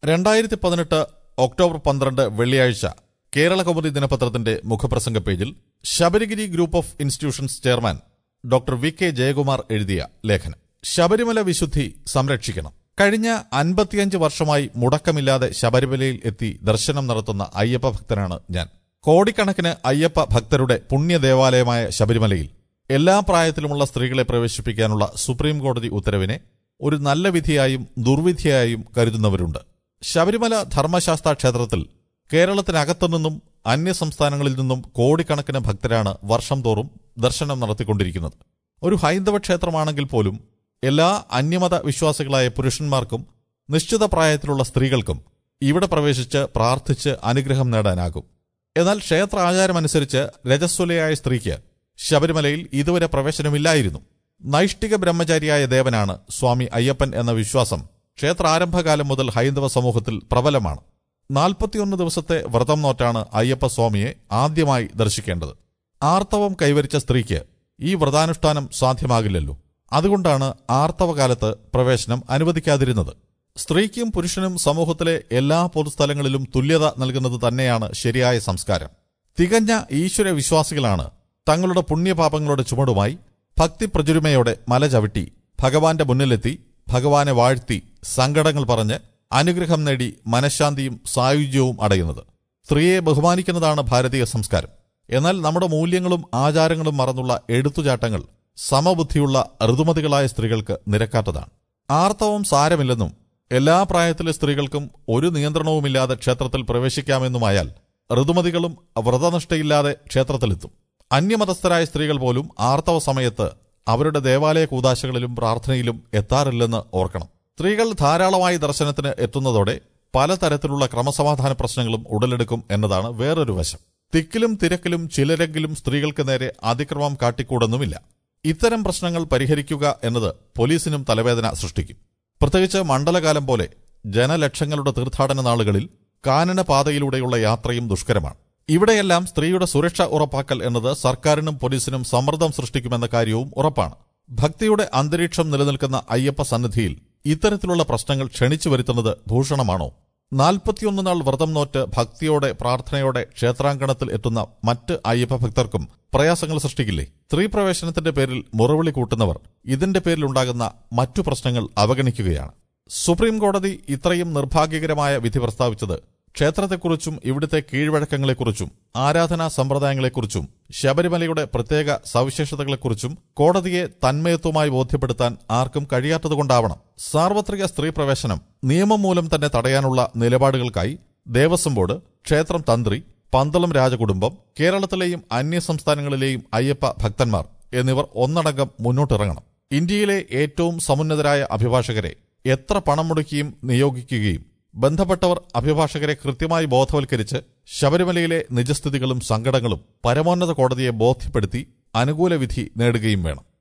രണ്ടായിരത്തി പതിനെട്ട് ഒക്ടോബർ പന്ത്രണ്ട് വെള്ളിയാഴ്ച കേരള കൗമുദി ദിനപത്രത്തിന്റെ മുഖപ്രസംഗ പേജിൽ Sabarigiri group of institutions chairman doctor V K Jayakumar എഴുതിയ ലേഖനം ശബരിമല വിശുദ്ധി സംരക്ഷിക്കണം കഴിഞ്ഞ അൻപത്തിയഞ്ച് വർഷമായി മുടക്കമില്ലാതെ ശബരിമലയിൽ എത്തി ദർശനം നടത്തുന്ന അയ്യപ്പ ഭക്തനാണ് ഞാൻ കോടിക്കണക്കിന് അയ്യപ്പ ഭക്തരുടെ പുണ്യ ദേവാലയമായ ശബരിമലയിൽ എല്ലാ പ്രായത്തിലുമുള്ള സ്ത്രീകളെ പ്രവേശിപ്പിക്കാനുള്ള സുപ്രീം കോടതി ഉത്തരവിനെ ഒരു നല്ല വിധിയായും ദുർവിധിയായും കരുതുന്നവരുണ്ട് ശബരിമല ധർമ്മശാസ്ത്ര ക്ഷേത്രത്തിൽ കേരളത്തിനകത്തുനിന്നും അന്യസംസ്ഥാനങ്ങളിൽ നിന്നും കോടിക്കണക്കിന് ഭക്തരാണ് വർഷം തോറും ദർശനം നടത്തിക്കൊണ്ടിരിക്കുന്നത് ഒരു ഹൈന്ദവ ക്ഷേത്രമാണെങ്കിൽ പോലും എല്ലാ അന്യമത വിശ്വാസികളായ പുരുഷന്മാർക്കും നിശ്ചിത പ്രായത്തിലുള്ള സ്ത്രീകൾക്കും ഇവിടെ പ്രവേശിച്ച് പ്രാർത്ഥിച്ച് അനുഗ്രഹം നേടാനാകും എന്നാൽ ക്ഷേത്ര ആചാരമനുസരിച്ച് രജസ്വലയായ സ്ത്രീക്ക് ശബരിമലയിൽ ഇതുവരെ പ്രവേശനമില്ലായിരുന്നു നൈഷ്ഠിക ബ്രഹ്മചാരിയായ ദേവനാണ് സ്വാമി അയ്യപ്പൻ എന്ന വിശ്വാസം ക്ഷേത്രാരംഭകാലം മുതൽ ഹൈന്ദവ സമൂഹത്തിൽ പ്രബലമാണ് നാൽപ്പത്തിയൊന്ന് ദിവസത്തെ വ്രതം നോറ്റാണ് അയ്യപ്പ സ്വാമിയെ ആദ്യമായി ദർശിക്കേണ്ടത് ആർത്തവം കൈവരിച്ച സ്ത്രീക്ക് ഈ വ്രതാനുഷ്ഠാനം സാധ്യമാകില്ലല്ലോ അതുകൊണ്ടാണ് ആർത്തവകാലത്ത് പ്രവേശനം അനുവദിക്കാതിരുന്നത് സ്ത്രീക്കും പുരുഷനും സമൂഹത്തിലെ എല്ലാ പൊതുസ്ഥലങ്ങളിലും തുല്യത നൽകുന്നത് തന്നെയാണ് ശരിയായ സംസ്കാരം തികഞ്ഞ ഈശ്വര വിശ്വാസികളാണ് തങ്ങളുടെ പുണ്യപാപങ്ങളുടെ ചുമടുമായി ഭക്തി പ്രചുരുമയോടെ മല ചവിട്ടി ഭഗവാന്റെ മുന്നിലെത്തി ഭഗവാനെ വാഴ്ത്തി സങ്കടങ്ങൾ പറഞ്ഞ് അനുഗ്രഹം നേടി മനഃശാന്തിയും സായുജ്യവും അടയുന്നത് സ്ത്രീയെ ബഹുമാനിക്കുന്നതാണ് ഭാരതീയ സംസ്കാരം എന്നാൽ നമ്മുടെ മൂല്യങ്ങളും ആചാരങ്ങളും മറന്നുള്ള എടുത്തുചാട്ടങ്ങൾ സമബുദ്ധിയുള്ള ഋതുമതികളായ സ്ത്രീകൾക്ക് നിരക്കാത്തതാണ് ആർത്തവം സാരമില്ലെന്നും എല്ലാ പ്രായത്തിലെ സ്ത്രീകൾക്കും ഒരു നിയന്ത്രണവുമില്ലാതെ ക്ഷേത്രത്തിൽ പ്രവേശിക്കാമെന്നുമായാൽ ഋതുമതികളും വ്രതനിഷ്ഠയില്ലാതെ ക്ഷേത്രത്തിലെത്തും അന്യമതസ്ഥരായ സ്ത്രീകൾ പോലും ആർത്തവ സമയത്ത് അവരുടെ ദേവാലയ കൂതാശകളിലും പ്രാർത്ഥനയിലും എത്താറില്ലെന്ന് ഓർക്കണം സ്ത്രീകൾ ധാരാളമായി ദർശനത്തിന് എത്തുന്നതോടെ പലതരത്തിലുള്ള ക്രമസമാധാന പ്രശ്നങ്ങളും ഉടലെടുക്കും എന്നതാണ് വേറൊരു വശം തിക്കിലും തിരക്കിലും ചിലരെങ്കിലും സ്ത്രീകൾക്ക് നേരെ അതിക്രമം കാട്ടിക്കൂടുന്നുമില്ല ഇത്തരം പ്രശ്നങ്ങൾ പരിഹരിക്കുക എന്നത് പോലീസിനും തലവേദന സൃഷ്ടിക്കും പ്രത്യേകിച്ച് മണ്ഡലകാലം പോലെ ജനലക്ഷങ്ങളുടെ തീർത്ഥാടന നാളുകളിൽ കാനന പാതയിലൂടെയുള്ള യാത്രയും ദുഷ്കരമാണ് ഇവിടെയെല്ലാം സ്ത്രീയുടെ സുരക്ഷ ഉറപ്പാക്കൽ എന്നത് സർക്കാരിനും പോലീസിനും സമ്മർദ്ദം സൃഷ്ടിക്കുമെന്ന കാര്യവും ഉറപ്പാണ് ഭക്തിയുടെ അന്തരീക്ഷം നിലനിൽക്കുന്ന അയ്യപ്പ സന്നിധിയിൽ ഇത്തരത്തിലുള്ള പ്രശ്നങ്ങൾ ക്ഷണിച്ചു വരുത്തുന്നത് ഭൂഷണമാണോ നാൽപ്പത്തിയൊന്ന് നാൾ വ്രതം നോറ്റ് ഭക്തിയോടെ പ്രാർത്ഥനയോടെ ക്ഷേത്രാങ്കണത്തിൽ എത്തുന്ന മറ്റ് അയ്യപ്പ ഭക്തർക്കും പ്രയാസങ്ങൾ സൃഷ്ടിക്കില്ലേ സ്ത്രീ പ്രവേശനത്തിന്റെ പേരിൽ മുറവിളി കൂട്ടുന്നവർ ഇതിന്റെ പേരിലുണ്ടാകുന്ന മറ്റു പ്രശ്നങ്ങൾ അവഗണിക്കുകയാണ് സുപ്രീം കോടതി ഇത്രയും നിർഭാഗ്യകരമായ വിധി പ്രസ്താവിച്ചത് ക്ഷേത്രത്തെക്കുറിച്ചും ഇവിടുത്തെ കീഴ്വഴക്കങ്ങളെക്കുറിച്ചും ആരാധനാ സമ്പ്രദായങ്ങളെക്കുറിച്ചും ശബരിമലയുടെ പ്രത്യേക സവിശേഷതകളെക്കുറിച്ചും കോടതിയെ തന്മയത്വമായി ബോധ്യപ്പെടുത്താൻ ആർക്കും കഴിയാത്തതുകൊണ്ടാവണം സാർവത്രിക സ്ത്രീ പ്രവേശനം നിയമം മൂലം തന്നെ തടയാനുള്ള നിലപാടുകൾക്കായി ദേവസ്വം ബോർഡ് ക്ഷേത്രം തന്ത്രി പന്തളം രാജകുടുംബം കേരളത്തിലെയും അന്യസംസ്ഥാനങ്ങളിലെയും അയ്യപ്പ ഭക്തന്മാർ എന്നിവർ ഒന്നടങ്കം മുന്നോട്ടിറങ്ങണം ഇന്ത്യയിലെ ഏറ്റവും സമുന്നതരായ അഭിഭാഷകരെ എത്ര പണം മുടക്കിയും നിയോഗിക്കുകയും ബന്ധപ്പെട്ടവർ അഭിഭാഷകരെ കൃത്യമായി ബോധവൽക്കരിച്ച് ശബരിമലയിലെ നിജസ്ഥിതികളും സങ്കടങ്ങളും പരമോന്നത കോടതിയെ ബോധ്യപ്പെടുത്തി അനുകൂല വിധി നേടുകയും വേണം